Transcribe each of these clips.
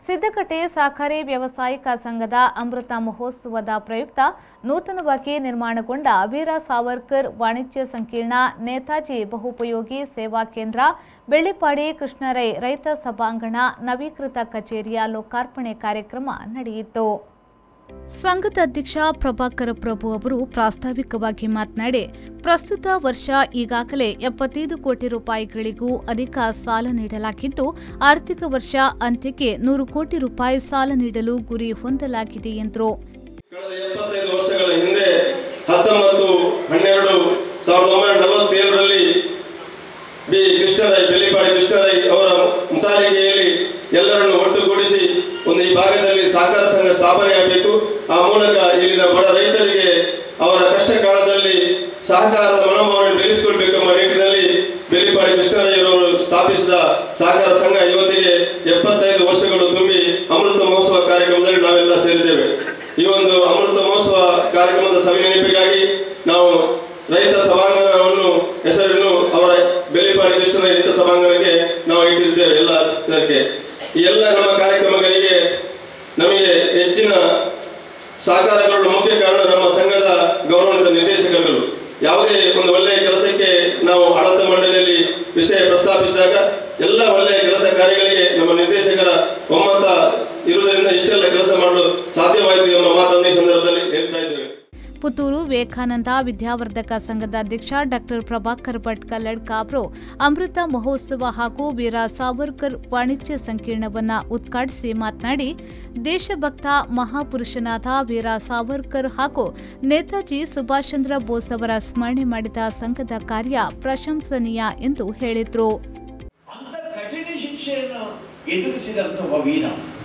ಸಿದ್ದಕಟ್ಟೆ ಸಹಕಾರಿ ವ್ಯಾವಸಾಯಿಕ ಸಂಘದ ಅಮೃತ ಮಹೋತ್ಸವದ ಪ್ರಯುಕ್ತ ನೂತನವಾಗಿ ನಿರ್ಮಾಣಗೊಂಡ ವೀರ ಸಾವರ್ಕರ್ ವಾಣಿಜ್ಯ ಸಂಕೀರ್ಣ ನೇತಾಜಿ ಬಹುಪಯೋಗಿ ಸೇವಾ ಕೇಂದ್ರ ಬೆಳ್ಳಿಪಾಡಿ ಕೃಷ್ಣರೈ ರೈತ ಸಭಾಂಗಣ ನವೀಕೃತ ಕಚೇರಿಯ ಲೋಕಾರ್ಪಣೆ ಕಾರ್ಯಕ್ರಮ ನಡೆಯಿತು ಸಂಘದ ಅಧ್ಯಕ್ಷ ಪ್ರಭಾಕರ ಪ್ರಭು ಅವರು ಪ್ರಾಸ್ತಾವಿಕವಾಗಿ ಮಾತನಾಡಿ ಪ್ರಸ್ತುತ ವರ್ಷ ಈಗಾಗಲೇ ಎಪ್ಪತ್ತೈದು ಕೋಟಿ ರೂಪಾಯಿಗಳಿಗೂ ಅಧಿಕ ಸಾಲ ನೀಡಲಾಗಿದ್ದು ಆರ್ಥಿಕ ವರ್ಷ ಅಂತ್ಯಕ್ಕೆ ನೂರು ಕೋಟಿ ರೂಪಾಯಿ ಸಾಲ ನೀಡಲು ಗುರಿ ಹೊಂದಲಾಗಿದೆ ಎಂದರು ಕಳೆದ ಎಪ್ಪತ್ತೈದು ವರ್ಷಗಳ ಹಿಂದೆ ಹತ್ತೊಂಬತ್ತು ಹನ್ನೆರಡು ಸಾವಿರದ ಒಂಬೈನೂರ ನಲವತ್ತೇಳರಲ್ಲಿ ಬಿ ಕೃಷ್ಣರೈ ಬೆಳ್ಳಿಪಾಡಿ ಕೃಷ್ಣರೈ ಅವರ ಮುತಾಲಿಕೆಯಲ್ಲಿ ಎಲ್ಲರನ್ನು ಒಟ್ಟುಗೂಡಿಸಿ ಒಂದು ಈ ಭಾಗದಲ್ಲಿ ಸಹಕಾರ ಸಂಘ ಸ್ಥಾಪನೆ ಆಗಬೇಕು ಆ ಮೂಲಕ ಇಲ್ಲಿನ ಬಡ ರೈತರಿಗೆ ಅವರ ಕಷ್ಟ ಕಾಲದಲ್ಲಿ ಸಹಕಾರದ ಮನೋಭಾವನೆ ಬೆಳೆಸಿಕೊಳ್ಬೇಕೆಂಬ ನಿಟ್ಟಿನಲ್ಲಿ ಬೆಳ್ಳಿಪಾಡಿ ಕೃಷ್ಣರಯ್ಯರವರು ಸ್ಥಾಪಿಸಿದ ಸಹಕಾರ ಸಂಘ ಇವತ್ತಿಗೆ ಎಪ್ಪತ್ತೈದು ವರ್ಷಗಳು ತುಂಬಿ ಅಮೃತ ಮಹೋತ್ಸವ ಕಾರ್ಯಕ್ರಮದಲ್ಲಿ ನಾವೆಲ್ಲ ಸೇರಿದ್ದೇವೆ ಈ ಒಂದು ಅಮೃತ ಮಹೋತ್ಸವ ಕಾರ್ಯಕ್ರಮದ ಸವಿನೆನಪಿಗಾಗಿ ನಾವು ರೈತ ಸಭಾಂಗಣವನ್ನು ಹೆಸರನ್ನು ಅವರ ಬೆಳ್ಳಿಪಾಡಿ ಕೃಷ್ಣನ ರೈತ ಸಭಾಂಗಣಕ್ಕೆ ನಾವು ಇಟ್ಟಿದ್ದೇವೆ ಎಲ್ಲ ಇದಕ್ಕೆ ಈ ಎಲ್ಲ ನಮ್ಮ ಕಾರ್ಯಕ್ರಮಗಳಿಗೆ ನಮಗೆ ಹೆಚ್ಚಿನ ಸಹಕಾರಗಳು ಮುಖ್ಯ ಕಾರಣ ನಮ್ಮ ಸಂಘದ ಗೌರವಾನ್ವಿತ ನಿರ್ದೇಶಕರುಗಳು ಯಾವುದೇ ಒಂದು ಒಳ್ಳೆಯ ಕೆಲಸಕ್ಕೆ ನಾವು ಆಡಳಿತ ಮಂಡಳಿಯಲ್ಲಿ ವಿಷಯ ಪ್ರಸ್ತಾಪಿಸಿದಾಗ ಎಲ್ಲ ಒಳ್ಳೆಯ ಕೆಲಸ ಕಾರ್ಯಗಳಿಗೆ ನಮ್ಮ ನಿರ್ದೇಶಕರ ಒಮ್ಮತ ಇರುವುದರಿಂದ ಇಷ್ಟೆಲ್ಲ ಕೆಲಸ ಮಾಡಲು ಸಾಧ್ಯವಾಯಿತು ಎಂಬ ಮಾತನ್ನು ಈ ಸಂದರ್ಭದಲ್ಲಿ ಹೇಳ್ತಾ ಇದ್ದೇವೆ ಪುತ್ತೂರು ವಿವೇಕಾನಂದ ವಿದ್ಯಾವರ್ಧಕ ಸಂಘದ ಅಧ್ಯಕ್ಷ ಡಾಕ್ಟರ್ ಪ್ರಭಾಕರ್ ಭಟ್ ಕಲ್ಲಡ್ಕ ಅವರು ಅಮೃತ ಮಹೋತ್ಸವ ಹಾಗೂ ವೀರ ಸಾವರ್ಕರ್ ವಾಣಿಜ್ಯ ಸಂಕೀರ್ಣವನ್ನ ಉದ್ಘಾಟಿಸಿ ಮಾತನಾಡಿ ದೇಶಭಕ್ತ ಮಹಾಪುರುಷನಾದ ವೀರ ಸಾವರ್ಕರ್ ಹಾಗೂ ನೇತಾಜಿ ಸುಭಾಷ್ ಚಂದ್ರ ಬೋಸ್ ಅವರ ಸ್ಮರಣೆ ಮಾಡಿದ ಸಂಘದ ಕಾರ್ಯ ಪ್ರಶಂಸನೀಯ ಎಂದು ಹೇಳಿದರು ಅಂತ ಕಠಿಣ ಶಿಕ್ಷೆಯನ್ನು ಎದುರಿಸಿದಂತಹ ವೀರ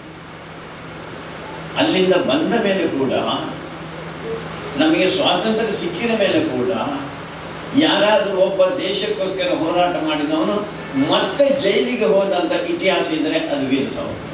ಅಲ್ಲಿಂದ ಬಂದ ಮೇಲೆ ಕೂಡ ನಮಗೆ ಸ್ವಾತಂತ್ರ್ಯ ಸಿಕ್ಕಿದ ಮೇಲೆ ಕೂಡ ಯಾರಾದರೂ ಒಬ್ಬ ದೇಶಕ್ಕೋಸ್ಕರ ಹೋರಾಟ ಮಾಡಿದವನು ಮತ್ತೆ ಜೈಲಿಗೆ ಹೋದಂತ ಇತಿಹಾಸ ಇದ್ರೆ ಅದು ವೀರ ಸಾವರ್ಕರ್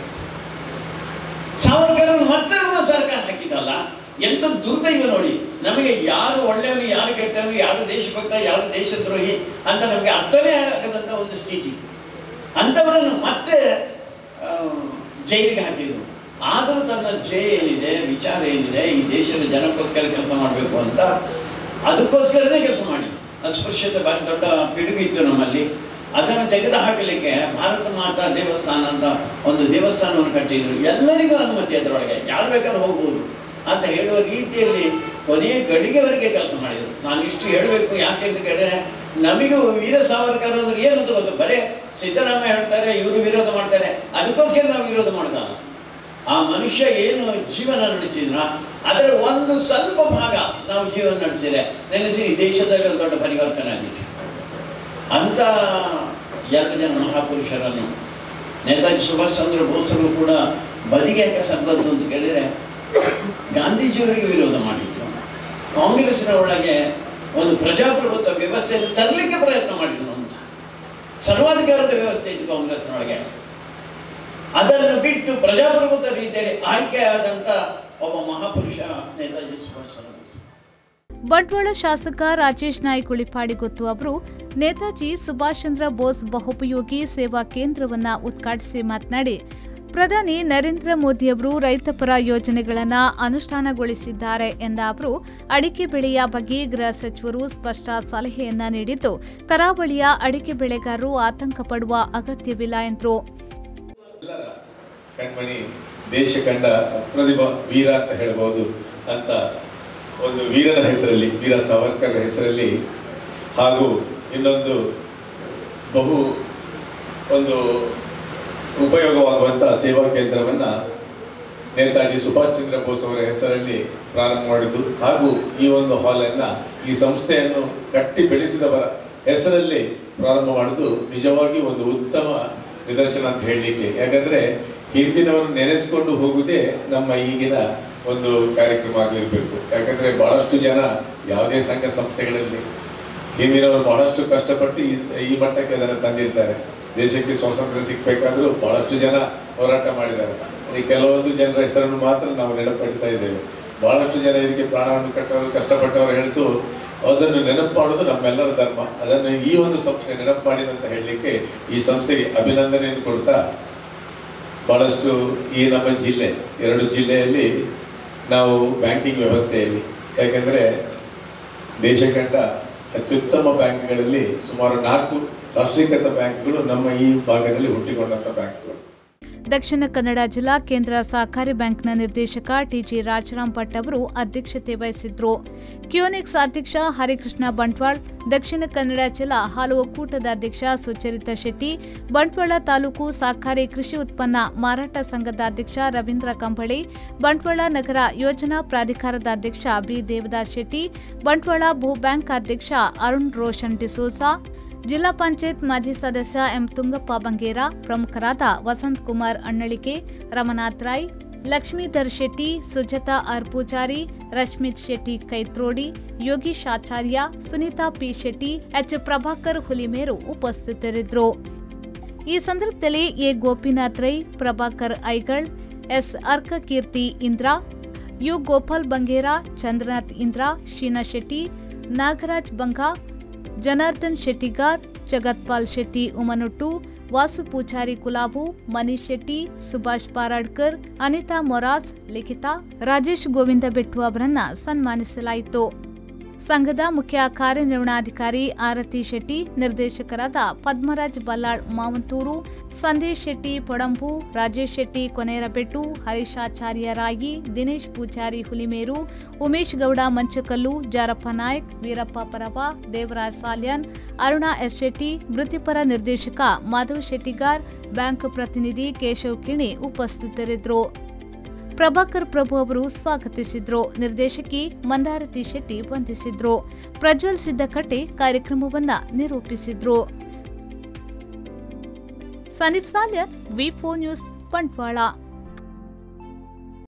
ಸಾವರ್ಕರ್ ಮತ್ತೆ ನಮ್ಮ ಸರ್ಕಾರ ಹಾಕಿದಲ್ಲ ಎಂತ ದುರ್ದೈವ ನೋಡಿ ನಮಗೆ ಯಾರು ಒಳ್ಳೆಯವನು ಯಾರು ಕೆಟ್ಟವನು ಯಾರು ದೇಶಭಕ್ತ ಯಾರು ದೇಶದ್ರೋಹಿ ಅಂತ ನಮಗೆ ಅರ್ಥನೇ ಆಗದಂತ ಒಂದು ಸ್ಥಿತಿ ಅಂಥವರನ್ನು ಮತ್ತೆ ಆ, ಜೈಲಿಗೆ ಹಾಕಿದ್ರು ಆದರೂ ತನ್ನ ಧ್ಯೇಯ ಏನಿದೆ ವಿಚಾರ ಏನಿದೆ ಈ ದೇಶದ ಜನಕ್ಕೋಸ್ಕರ ಕೆಲಸ ಮಾಡಬೇಕು ಅಂತ ಅದಕ್ಕೋಸ್ಕರನೇ ಕೆಲಸ ಮಾಡಿ ಅಸ್ಪೃಶ್ಯತೆ ಭಾರಿ ದೊಡ್ಡ ಪಿಡುಗು ಇತ್ತು ನಮ್ಮಲ್ಲಿ ಅದನ್ನು ತೆಗೆದು ಹಾಕಲಿಕ್ಕೆ ಭಾರತ ಮಾತಾ ದೇವಸ್ಥಾನ ಅಂತ ಒಂದು ದೇವಸ್ಥಾನವನ್ನು ಕಟ್ಟಿದ್ರು ಎಲ್ಲರಿಗೂ ಅನುಮತಿ ಅದರೊಳಗೆ ಯಾರು ಬೇಕಾದ್ರೂ ಹೋಗ್ಬೋದು ಅಂತ ಹೇಳುವ ರೀತಿಯಲ್ಲಿ ಕೊನೆಯ ಗಡಿಗೆವರೆಗೆ ಕೆಲಸ ಮಾಡಿದರು ನಾನು ಇಷ್ಟು ಹೇಳಬೇಕು ಯಾಕೆ ಅಂತ ಕೇಳಿದ್ರೆ ನಮಿಗೂ ವೀರ ಸಾವರ್ಕರ್ ಅಂದ್ರೆ ಏನು ಅಂತ ಗೊತ್ತು ಬರೇ ಸಿದ್ದರಾಮಯ್ಯ ಹೇಳ್ತಾರೆ ಇವರು ವಿರೋಧ ಮಾಡ್ತಾರೆ ಅದಕ್ಕೋಸ್ಕರ ನಾವು ವಿರೋಧ ಮಾಡ್ದ ಆ ಮನುಷ್ಯ ಏನು ಜೀವನ ನಡೆಸಿದ್ರ ಅದರ ಒಂದು ಸ್ವಲ್ಪ ಭಾಗ ನಾವು ಜೀವನ ನಡೆಸಿದ್ರೆ ನೆನೆಸಿ ಈ ದೇಶದಲ್ಲಿ ಒಂದು ದೊಡ್ಡ ಪರಿವರ್ತನೆ ಆಗಿದೆ ಅಂತ ಎರಡು ಜನ ಮಹಾಪುರುಷರನ್ನು ನೇತಾಜಿ ಸುಭಾಷ್ ಚಂದ್ರ ಬೋಸರು ಕೂಡ ಬದಿಗೆ ಯಾಕೆ ಸದ್ದದ್ದು ಅಂತ ಕೇಳಿದ್ರೆ ಗಾಂಧೀಜಿಯವರಿಗೆ ವಿರೋಧ ಮಾಡಿದ್ರು ಕಾಂಗ್ರೆಸ್ನ ಒಳಗೆ ಒಂದು ಪ್ರಜಾಪ್ರಭುತ್ವ ವ್ಯವಸ್ಥೆಯನ್ನು ತರಲಿಕ್ಕೆ ಪ್ರಯತ್ನ ಮಾಡಿದ್ರು ಅಂತ ಸರ್ವಾಧಿಕಾರದ ವ್ಯವಸ್ಥೆ ಇತ್ತು ಕಾಂಗ್ರೆಸ್ನೊಳಗೆ ಅದನ್ನು ಬಿಟ್ಟು ಪ್ರಜಾಪ್ರಭುತ್ವ ರೀತಿಯಲ್ಲಿ ಆಯ್ಕೆಯಾದಂತ ಒಬ್ಬ ಮಹಾಪುರುಷ ನೇತಾಜಿ ಸುಭಾಷ್ ಚಂದ್ರ ಬೋಸ್ ಬಂಟ್ವಾಳ ಶಾಸಕ ರಾಜೇಶ್ ನಾಯ್ಕ್ ಉಳಿಪಾಡಿಗೊತ್ತು ಅವರು ನೇತಾಜಿ ಸುಭಾಷ್ ಚಂದ್ರ ಬೋಸ್ ಬಹುಪಯೋಗಿ ಸೇವಾ ಕೇಂದ್ರವನ್ನ ಉದ್ಘಾಟಿಸಿ ಮಾತನಾಡಿ ಪ್ರಧಾನಿ ನರೇಂದ್ರ ಮೋದಿಯವರು ರೈತಪರ ಯೋಜನೆಗಳನ್ನು ಅನುಷ್ಠಾನಗೊಳಿಸಿದ್ದಾರೆ ಎಂದ ಅವರು ಅಡಿಕೆ ಬೆಳೆಯ ಬಗ್ಗೆ ಗೃಹ ಸಚಿವರು ಸ್ಪಷ್ಟ ಸಲಹೆಯನ್ನ ನೀಡಿದ್ದು ಕರಾವಳಿಯ ಅಡಿಕೆ ಬೆಳೆಗಾರರು ಆತಂಕ ಪಡುವ ಅಗತ್ಯವಿಲ್ಲ ಎಂದರು ಎಲ್ಲರ ಕಣ್ಮಣಿ ದೇಶ ಕಂಡ ಪ್ರತಿಭಾ ವೀರ ಅಂತ ಹೇಳ್ಬೋದು ಅಂತ ಒಂದು ವೀರನ ಹೆಸರಲ್ಲಿ ವೀರ ಸಾವರ್ಕರ್ ಹೆಸರಲ್ಲಿ ಹಾಗೂ ಇನ್ನೊಂದು ಬಹು ಒಂದು ಉಪಯೋಗವಾಗುವಂಥ ಸೇವಾ ಕೇಂದ್ರವನ್ನ ನೇತಾಜಿ ಸುಭಾಷ್ ಚಂದ್ರ ಬೋಸ್ ಅವರ ಹೆಸರಲ್ಲಿ ಪ್ರಾರಂಭ ಮಾಡಿದ್ದು ಹಾಗೂ ಈ ಒಂದು ಹಾಲನ್ನ ಈ ಸಂಸ್ಥೆಯನ್ನು ಕಟ್ಟಿ ಬೆಳೆಸಿದವರ ಹೆಸರಲ್ಲಿ ಪ್ರಾರಂಭ ಮಾಡುವುದು ನಿಜವಾಗಿ ಒಂದು ಉತ್ತಮ ನಿದರ್ಶನ ಅಂತ ಹೇಳಲಿಕ್ಕೆ ಯಾಕಂದ್ರೆ ಹಿಂದಿನವರು ನೆನೆಸ್ಕೊಂಡು ಹೋಗುವುದೇ ನಮ್ಮ ಈಗಿನ ಒಂದು ಕಾರ್ಯಕ್ರಮ ಆಗಿರ್ಬೇಕು ಯಾಕಂದ್ರೆ ಬಹಳಷ್ಟು ಜನ ಯಾವುದೇ ಸಂಘ ಸಂಸ್ಥೆಗಳಲ್ಲಿ ಹಿಂದಿನವರು ಬಹಳಷ್ಟು ಕಷ್ಟಪಟ್ಟು ಈ ಈ ಮಟ್ಟಕ್ಕೆ ಅದನ್ನು ತಂದಿರ್ತಾರೆ ದೇಶಕ್ಕೆ ಸ್ವಾತಂತ್ರ್ಯ ಸಿಗ್ಬೇಕಾದ್ರೂ ಬಹಳಷ್ಟು ಜನ ಹೋರಾಟ ಮಾಡಿದ್ದಾರೆ ಈ ಕೆಲವೊಂದು ಜನರ ಹೆಸರನ್ನು ಮಾತ್ರ ನಾವು ನೆನಪಿಡ್ತಾ ಇದ್ದೇವೆ ಬಹಳಷ್ಟು ಜನ ಇದಕ್ಕೆ ಪ್ರಾಣವನ್ನು ಕಟ್ಟವರು ಕಷ್ಟಪಟ್ಟವರು ಹೇಳಿಸು ಅದನ್ನು ನೆನಪು ಮಾಡೋದು ನಮ್ಮೆಲ್ಲರ ಧರ್ಮ ಅದನ್ನು ಈ ಒಂದು ಸಂಸ್ಥೆ ನೆನಪು ಮಾಡಿದೆ ಅಂತ ಹೇಳಲಿಕ್ಕೆ ಈ ಸಂಸ್ಥೆಗೆ ಅಭಿನಂದನೆಯನ್ನು ಕೊಡ್ತಾ ಬಹಳಷ್ಟು ಈ ನಮ್ಮ ಜಿಲ್ಲೆ ಎರಡು ಜಿಲ್ಲೆಯಲ್ಲಿ ನಾವು ಬ್ಯಾಂಕಿಂಗ್ ವ್ಯವಸ್ಥೆಯಲ್ಲಿ ಯಾಕೆಂದರೆ ದೇಶ ಕಂಡ ಅತ್ಯುತ್ತಮ ಬ್ಯಾಂಕ್ಗಳಲ್ಲಿ ಸುಮಾರು ನಾಲ್ಕು ರಾಷ್ಟ್ರೀಕೃತ ಬ್ಯಾಂಕ್ಗಳು ನಮ್ಮ ಈ ಭಾಗದಲ್ಲಿ ಹುಟ್ಟಿಕೊಂಡಂಥ ಬ್ಯಾಂಕ್ಗಳು ದಕ್ಷಿಣ ಕನ್ನಡ ಜಿಲ್ಲಾ ಕೇಂದ್ರ ಸಹಕಾರಿ ಬ್ಯಾಂಕ್ನ ನಿರ್ದೇಶಕ ಟಿಜಿ ರಾಜರಾಮ್ ಭಟ್ ಅವರು ಅಧ್ಯಕ್ಷತೆ ವಹಿಸಿದ್ರು ಕ್ಯೂನಿಕ್ಸ್ ಅಧ್ಯಕ್ಷ ಹರಿಕೃಷ್ಣ ಬಂಟ್ವಾಳ್ ದಕ್ಷಿಣ ಕನ್ನಡ ಜಿಲ್ಲಾ ಹಾಲು ಒಕ್ಕೂಟದ ಅಧ್ಯಕ್ಷ ಸುಚರಿತಾ ಶೆಟ್ಟಿ ಬಂಟ್ವಾಳ ತಾಲೂಕು ಸಹಕಾರಿ ಕೃಷಿ ಉತ್ಪನ್ನ ಮಾರಾಟ ಸಂಘದ ಅಧ್ಯಕ್ಷ ರವೀಂದ್ರ ಕಂಬಳಿ ಬಂಟ್ವಾಳ ನಗರ ಯೋಜನಾ ಪ್ರಾಧಿಕಾರದ ಅಧ್ಯಕ್ಷ ಬಿ ದೇವದಾಸ್ ಶೆಟ್ಟಿ ಬಂಟ್ವಾಳ ಭೂ ಬ್ಯಾಂಕ್ ಅಧ್ಯಕ್ಷ ಅರುಣ್ ರೋಷನ್ ಡಿಸೋಸಾ ಜಿಲ್ಲಾ ಪಂಚಾಯತ್ ಮಾಜಿ ಸದಸ್ಯ ಎಂ ತುಂಗಪ್ಪ ಬಂಗೇರ ಪ್ರಮುಖರಾದ Vasanth Kumar Annalike Ramanath Rai Lakshmidhar Shetty Sujatha R Poojary Rashmith Shetty Kaithrodi Yogish Acharya Sunitha P Shetty H Prabhakar Hulimeru ಉಪಸ್ಥಿತರಿದ್ದರು ಈ ಸಂದರ್ಭದಲ್ಲಿ A Gopinath Rai Prabhakar Aigal S Arka Keerthi Indra U Gopal Bangera Chandranath Indra Sheena Shetty Nagaraj Banga Janardhan Shettigar Jagathpal Shetty Umanuttu Vasu Poojary Kulabu Manish Shetty Subhash Paradkar Anitha Moras Likhitha Rajesh Govinda Bettu ಅವರನ್ನ ಸನ್ಮಾನಿಸಲಾಯಿತು ಸಂಘದ ಮುಖ್ಯ ಕಾರ್ಯನಿರ್ವಹಣಾಧಿಕಾರಿ ಆರತಿ ಶೆಟ್ಟಿ ನಿರ್ದೇಶಕರಾದ ಪದ್ಮರಾಜ್ ಬಲ್ಲಾಳ್ ಮಾವಂತೂರು ಸಂದೇಶ್ ಶೆಟ್ಟಿ ಪೊಡಂಬು ರಾಜೇಶ್ ಶೆಟ್ಟಿ ಕೊನೇರಬೆಟ್ಟು ಹರೀಶಾಚಾರ್ಯ ರಾಗಿ ದಿನೇಶ್ ಪೂಜಾರಿ ಹುಲಿಮೇರು ಉಮೇಶ್ ಗೌಡ ಮಂಚಕಲ್ಲು ಜಾರಪ್ಪ ನಾಯ್ಕ್ ವೀರಪ್ಪ ಪರವ ದೇವರಾಜ್ ಸಾಲ್ಯನ್ ಅರುಣಾ ಎಸ್ ಶೆಟ್ಟಿ ವೃತ್ತಿಪರ ನಿರ್ದೇಶಕ ಮಾಧವ್ ಶೆಟ್ಟಿಗಾರ್ ಬ್ಯಾಂಕ್ ಪ್ರತಿನಿಧಿ ಕೇಶವ್ ಕಿಣಿ ಉಪಸ್ಥಿತರಿದ್ದರು ಪ್ರಭಾಕರ್ ಪ್ರಭು ಅವರು ಸ್ವಾಗತಿಸಿದ್ರು ನಿರ್ದೇಶಕಿ ಮಂದಾರತಿ ಶೆಟ್ಟಿ ವಂದಿಸಿದ್ರು ಪ್ರಜ್ವಲ್ ಸಿದ್ದಕಟ್ಟೆ ಕಾರ್ಯಕ್ರಮವನ್ನ ನಿರೂಪಿಸಿದ್ರು ಸನೀಪ್ ಸಾಲ್ಯರ್ ವಿ ನ್ಯೂಸ್ ಬಂಟ್ವಾಳ